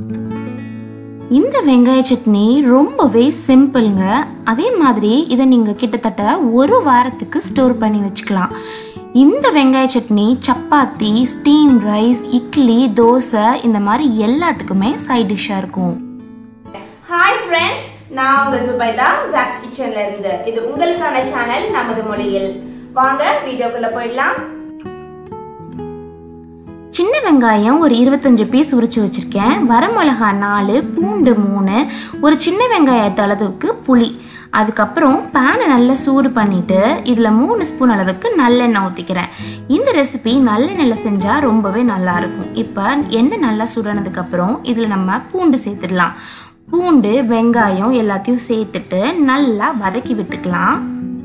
இந்த வெங்காய சட்னி ரொம்பவே சிம்பிளுங்க அதே மாதிரி இதை நீங்கள் கிட்டத்தட்ட ஒரு வாரத்துக்கு ஸ்டோர் பண்ணி வச்சுக்கலாம் இந்த வெங்காய சட்னி சப்பாத்தி ஸ்டீம் ரைஸ் இட்லி தோசை இந்த மாதிரி எல்லாத்துக்குமே சைட் டிஷ்ஷாக இருக்கும் ஹாய் ஃப்ரெண்ட்ஸ் நான் உங்க சுபைதா ஜாக்ஸ் கிச்சன்ல இருந்து இது உங்களுக்கான சேனல் நமது மொழியில் வாங்க வீடியோக்குள்ள போயிடலாம் சின்ன வெங்காயம் ஒரு இருபத்தஞ்சு பீஸ் உரிச்சு வச்சுருக்கேன் வரமிளகா நாலு பூண்டு மூணு ஒரு சின்ன வெங்காயத்து அளவுக்கு புளி அதுக்கப்புறம் பேனை நல்லா சூடு பண்ணிவிட்டு இதில் மூணு ஸ்பூன் அளவுக்கு நல்லெண்ணெய் ஊற்றிக்கிறேன் இந்த ரெசிபி நல்லெண்ணெயில் செஞ்சால் ரொம்பவே நல்லாயிருக்கும் இப்போ எண்ணெய் நல்லா சுடனதுக்கப்புறம் இதில் நம்ம பூண்டு சேர்த்துடலாம் பூண்டு வெங்காயம் எல்லாத்தையும் சேர்த்துட்டு நல்லா வதக்கி விட்டுக்கலாம்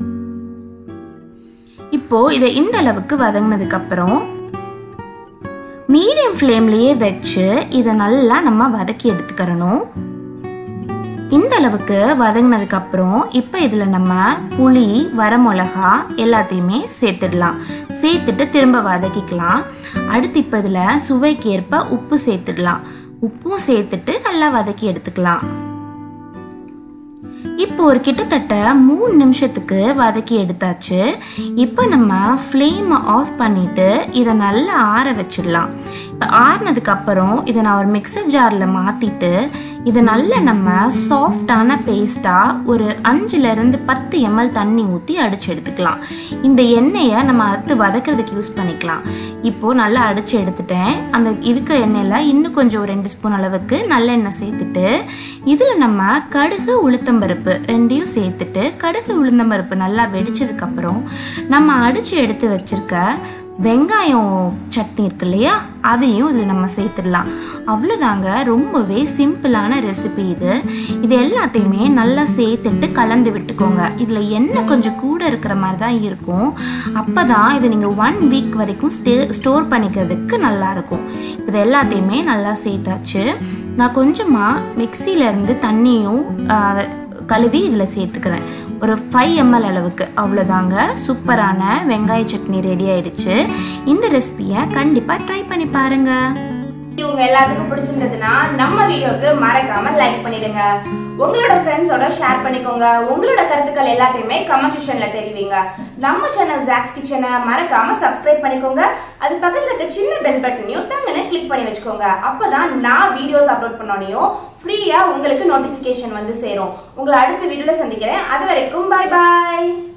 இப்போ இதை இந்த அளவுக்கு வதங்கினதுக்கப்புறம் மீடியம் ஃப்ளேம்லேயே வச்சு இதை நல்லா நம்ம வதக்கி எடுத்துக்கிறணும் இந்த அளவுக்கு வதங்கினதுக்கு அப்புறம் இப்போ இதில் நம்ம புளி வரமிளகா எல்லாத்தையுமே சேர்த்துடலாம் சேர்த்துட்டு திரும்ப வதக்கிக்கலாம் அடுத்து இப்போ இதில் சுவைக்கு ஏற்ப உப்பு சேர்த்துடலாம் உப்பும் சேர்த்துட்டு நல்லா வதக்கி எடுத்துக்கலாம் இப்போ ஒரு கிட்டத்தட்ட மூணு நிமிஷத்துக்கு வதக்கி எடுத்தாச்சு இப்போ நம்ம ஃப்ளேமை ஆஃப் பண்ணிட்டு இதை நல்லா ஆற வச்சிடலாம் இப்போ ஆறினதுக்கு அப்புறம் இதை நான் ஒரு மிக்சர் ஜாரில் மாற்றிட்டு இதை நல்லா நம்ம சாஃப்டான பேஸ்ட்டாக ஒரு அஞ்சுலேருந்து பத்து எம்எல் தண்ணி ஊற்றி அடித்து எடுத்துக்கலாம் இந்த எண்ணெயை நம்ம அடுத்து வதக்கிறதுக்கு யூஸ் பண்ணிக்கலாம் இப்போது நல்லா அடித்து எடுத்துட்டேன் அந்த இருக்கிற எண்ணெயில் இன்னும் கொஞ்சம் ஒரு ரெண்டு ஸ்பூன் அளவுக்கு நல்லெண்ணெய் சேர்த்துட்டு இதில் நம்ம கடுகு உளுத்தம்பருப்பு ரெண்டையும் சேர்த்துட்டு கடுகு உளுந்தம்பருப்பு நல்லா வெடிச்சதுக்கப்புறம் நம்ம அடித்து எடுத்து வச்சிருக்க வெங்காயம் சட்னி இருக்கு இல்லையா அதையும் இதில் நம்ம சேர்த்துடலாம் அவ்வளோதாங்க ரொம்பவே சிம்பிளான ரெசிபி இது இது எல்லாத்தையுமே நல்லா சேர்த்துட்டு கலந்து விட்டுக்கோங்க இதில் எண்ணெய் கொஞ்சம் கூட இருக்கிற மாதிரி தான் இருக்கும் அப்போ தான் இதை நீங்கள் ஒன் வீக் வரைக்கும் ஸ்டே ஸ்டோர் பண்ணிக்கிறதுக்கு நல்லாயிருக்கும் இது எல்லாத்தையுமே நல்லா சேர்த்தாச்சு நான் கொஞ்சமாக மிக்சியிலேருந்து தண்ணியும் கழுவி இதில் சேர்த்துக்கிறேன் ஒரு ஃபைவ் எம்எல் அளவுக்கு அவ்வளோதாங்க சூப்பரான வெங்காய சட்னி ரெடி ஆயிடுச்சு இந்த ரெசிபியை கண்டிப்பாக ட்ரை பண்ணி பாருங்கள் இவங்க எல்லாத்துக்கும் பிடிச்சிருந்ததுன்னா நம்ம வீடியோக்கு மறக்காம லைக் பண்ணிடுங்க உங்களோட ஃப்ரெண்ட்ஸோட ஷேர் பண்ணிக்கோங்க உங்களோட கருத்துக்கள் எல்லாத்தையுமே கமெண்ட் செக்ஷன்ல தெரிவிங்க நம்ம சேனல் ஜாக்ஸ் கிச்சனை மறக்காம சப்ஸ்கிரைப் பண்ணிக்கோங்க அது பக்கத்துல இருக்க சின்ன பெல் பட்டனையும் டங்குன்னு கிளிக் பண்ணி வச்சுக்கோங்க அப்பதான் நான் வீடியோஸ் அப்லோட் பண்ணோனையும் ஃப்ரீயா உங்களுக்கு நோட்டிபிகேஷன் வந்து சேரும் உங்களை அடுத்த வீடியோல சந்திக்கிறேன் அது வரைக்கும் பாய் பாய்